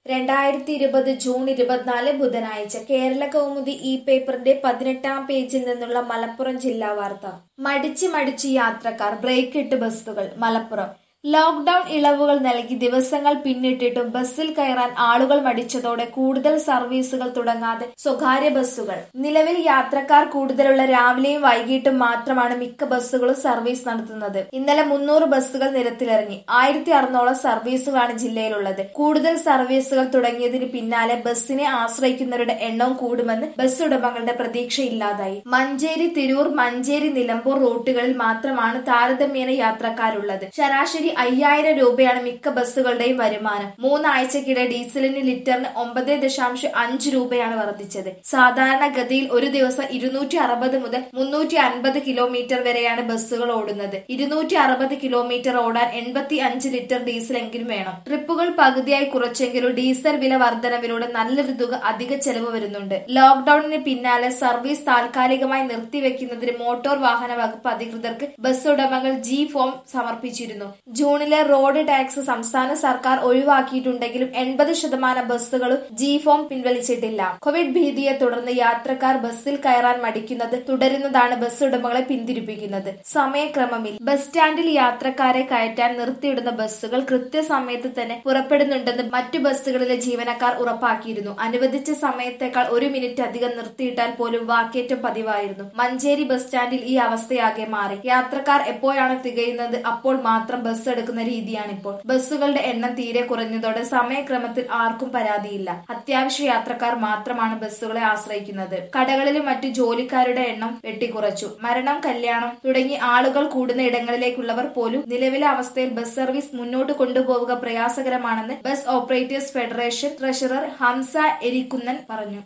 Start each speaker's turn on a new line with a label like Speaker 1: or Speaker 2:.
Speaker 1: രണ്ടായിരത്തി ഇരുപത് ജൂൺ ഇരുപത്തിനാല് ബുധനാഴ്ച കേരള കൗമുദി ഈ പേപ്പറിന്റെ പതിനെട്ടാം പേജിൽ നിന്നുള്ള മലപ്പുറം ജില്ലാ വാർത്ത മടിച്ച് മടിച്ച് യാത്രക്കാർ ബ്രേക്ക് ഇട്ട് ബസ്സുകൾ മലപ്പുറം ലോക്ഡൌൺ ഇളവുകൾ നൽകി ദിവസങ്ങൾ പിന്നിട്ടിട്ടും ബസ്സിൽ കയറാൻ ആളുകൾ മടിച്ചതോടെ കൂടുതൽ സർവീസുകൾ തുടങ്ങാതെ സ്വകാര്യ ബസ്സുകൾ നിലവിൽ യാത്രക്കാർ കൂടുതലുള്ള രാവിലെയും വൈകിട്ടും മാത്രമാണ് മിക്ക ബസ്സുകളും സർവീസ് നടത്തുന്നത് ഇന്നലെ മുന്നൂറ് ബസ്സുകൾ നിരത്തിലിറങ്ങി ആയിരത്തി അറുന്നൂറോളം സർവീസുകളാണ് ജില്ലയിലുള്ളത് കൂടുതൽ സർവീസുകൾ തുടങ്ങിയതിന് പിന്നാലെ ബസ്സിനെ ആശ്രയിക്കുന്നവരുടെ എണ്ണവും കൂടുമെന്ന് ബസ് ഉടമകളുടെ പ്രതീക്ഷയില്ലാതായി മഞ്ചേരി തിരൂർ മഞ്ചേരി നിലമ്പൂർ റൂട്ടുകളിൽ മാത്രമാണ് താരതമ്യേന യാത്രക്കാരുള്ളത് ശരാശരി അയ്യായിരം രൂപയാണ് മിക്ക ബസ്സുകളുടെയും വരുമാനം മൂന്നാഴ്ചക്കിടെ ഡീസലിന് ലിറ്ററിന് ഒമ്പത് ദശാംശം അഞ്ച് രൂപയാണ് വർദ്ധിച്ചത് സാധാരണഗതിയിൽ ഒരു ദിവസം ഇരുന്നൂറ്റി അറുപത് മുതൽ മുന്നൂറ്റി അൻപത് കിലോമീറ്റർ വരെയാണ് ബസ്സുകൾ ഓടുന്നത് ഇരുന്നൂറ്റി അറുപത് കിലോമീറ്റർ ഓടാൻ എൺപത്തി അഞ്ച് ലിറ്റർ ഡീസലെങ്കിലും വേണം ട്രിപ്പുകൾ പകുതിയായി കുറച്ചെങ്കിലും ഡീസൽ വില വർധനവിലൂടെ നല്ലൊരു തുക അധിക ചെലവ് വരുന്നുണ്ട് ലോക്ഡൌണിന് പിന്നാലെ സർവീസ് താൽക്കാലികമായി നിർത്തിവെക്കുന്നതിന് മോട്ടോർ വാഹന വകുപ്പ് അധികൃതർക്ക് ബസ് ഉടമകൾ ജി ഫോം സമർപ്പിച്ചിരുന്നു ജൂണിലെ റോഡ് ടാക്സ് സംസ്ഥാന സർക്കാർ ഒഴിവാക്കിയിട്ടുണ്ടെങ്കിലും എൺപത് ശതമാനം ബസ്സുകളും ജി ഫോം പിൻവലിച്ചിട്ടില്ല കോവിഡ് ഭീതിയെ തുടർന്ന് യാത്രക്കാർ ബസ്സിൽ കയറാൻ മടിക്കുന്നത് തുടരുന്നതാണ് ബസ് ഉടമകളെ പിന്തിരിപ്പിക്കുന്നത് സമയക്രമമില്ല ബസ് സ്റ്റാൻഡിൽ യാത്രക്കാരെ കയറ്റാൻ നിർത്തിയിടുന്ന ബസ്സുകൾ കൃത്യസമയത്ത് തന്നെ പുറപ്പെടുന്നുണ്ടെന്ന് മറ്റു ബസ്സുകളിലെ ജീവനക്കാർ ഉറപ്പാക്കിയിരുന്നു അനുവദിച്ച സമയത്തേക്കാൾ ഒരു മിനിറ്റ് അധികം നിർത്തിയിട്ടാൽ പോലും വാക്കേറ്റം പതിവായിരുന്നു മഞ്ചേരി ബസ് സ്റ്റാൻഡിൽ ഈ അവസ്ഥയാകെ മാറി യാത്രക്കാർ എപ്പോഴാണ് തികയുന്നത് അപ്പോൾ മാത്രം ബസ് എടുക്കുന്ന രീതിയാണിപ്പോൾ ബസ്സുകളുടെ എണ്ണം തീരെ കുറഞ്ഞതോടെ സമയക്രമത്തിൽ ആർക്കും പരാതിയില്ല അത്യാവശ്യ യാത്രക്കാർ മാത്രമാണ് ബസ്സുകളെ ആശ്രയിക്കുന്നത് കടകളിലും മറ്റു ജോലിക്കാരുടെ എണ്ണം വെട്ടിക്കുറച്ചു മരണം കല്യാണം തുടങ്ങി ആളുകൾ കൂടുന്ന ഇടങ്ങളിലേക്കുള്ളവർ പോലും നിലവിലെ അവസ്ഥയിൽ ബസ് സർവീസ് മുന്നോട്ട് കൊണ്ടുപോവുക പ്രയാസകരമാണെന്ന് bus operators federation treasurer Hamza Erikkunnan പറഞ്ഞു